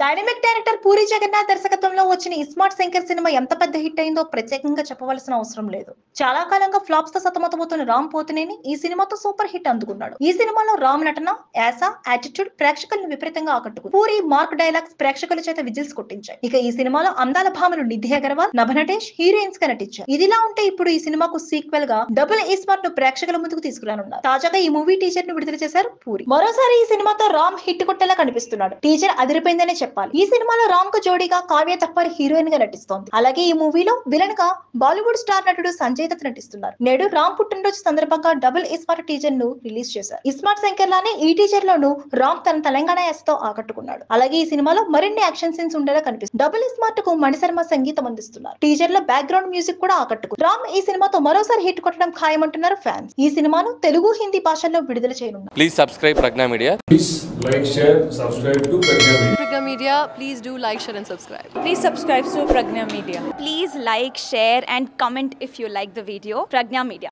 Dynamic director puri Jagannadh దర్శకత్వంలో వచ్చిన iSmart Shankar cinema ఎంత పెద్ద హిట్ అయిందో ప్రత్యేకంగా చెప్పవలసిన అవసరం లేదు చాలా కాలంగా ఫ్లాప్స్ తో సతమతమవుతున్న రామ్ పోతినేని ఈ సినిమాతో సూపర్ హిట్ అందుకున్నాడు ఈ సినిమాలో రామ్ నటన యాస యాటిట్యూడ్ ప్రేక్షకులను విపరీతంగా ఆకట్టుకుంది పూరి మార్క్ డైలాగ్స్ ప్రేక్షకుల చేత విజిల్స్ కొట్టించాయి ఇక ఈ సినిమాలో అందాల భామలు నిధి అగర్వాల్ నభనటేష్ హీరోయిన్స్ గా నటించారు ఇదిలా ఉంటే ఇప్పుడు ఈ సినిమాకు సీక్వెల్ గా డబుల్ ఈ స్మార్ట్ ను ప్రేక్షకుల ముందుకు తీసుకురానున్నారు తాజాగా ఈ మూవీ టీజర్ ను విడుదల చేశారు పూరి మరోసారి ఈ సినిమాతో రామ్ హిట్ కొట్టేలా కనిపిస్తున్నాడు టీజర్ అదిరిపోయిందనే చెప్పాలి ఈ సినిమాలో రామ్ కు జోడీగా కావ్య తప్పర్ హీరోయిన్ గా నటిస్తోంది అలాగే ఈ మూవీలో విలన్ గా బాలీవుడ్ స్టార్ నటుడు సంజయ్ దత్ నటిస్తున్నారు నేడు రామ్ పుట్టినరోజు సందర్భంగా డబుల్ ఇస్మార్ట్ టీజర్ ను రిలీజ్ చేశారు ఇస్మార్ట్ శంకర్ లానే ఈ టీజర్ లోను రామ్ తన తెలంగాణ యాసతో ఆకట్టుకున్నాడు అలాగే ఈ సినిమాలో మరిన్ని యాక్షన్ సీన్స్ ఉండేలా కనిపిస్తుంది డబుల్ ఇస్మార్ట్ కు మణిశర్మ సంగీతం అందిస్తున్నారు టీజర్ లో బ్యాక్గ్రౌండ్ మ్యూజిక్ కూడా ఆకట్టుకుంది రామ్ ఈ సినిమాతో మరోసారి హిట్ కొట్టడం ఖాయమంటున్నారు ఫ్యాన్స్ ఈ సినిమాను తెలుగు హిందీ భాషల్లో విడుదల చేయనున్నారు Please subscribe Pragna Media. Please like, share, subscribe to Pragya Media. Pragya Media, please do like, share, and subscribe. Please subscribe to Pragna Media. Please like, share, and comment if you like the video. Pragna Media.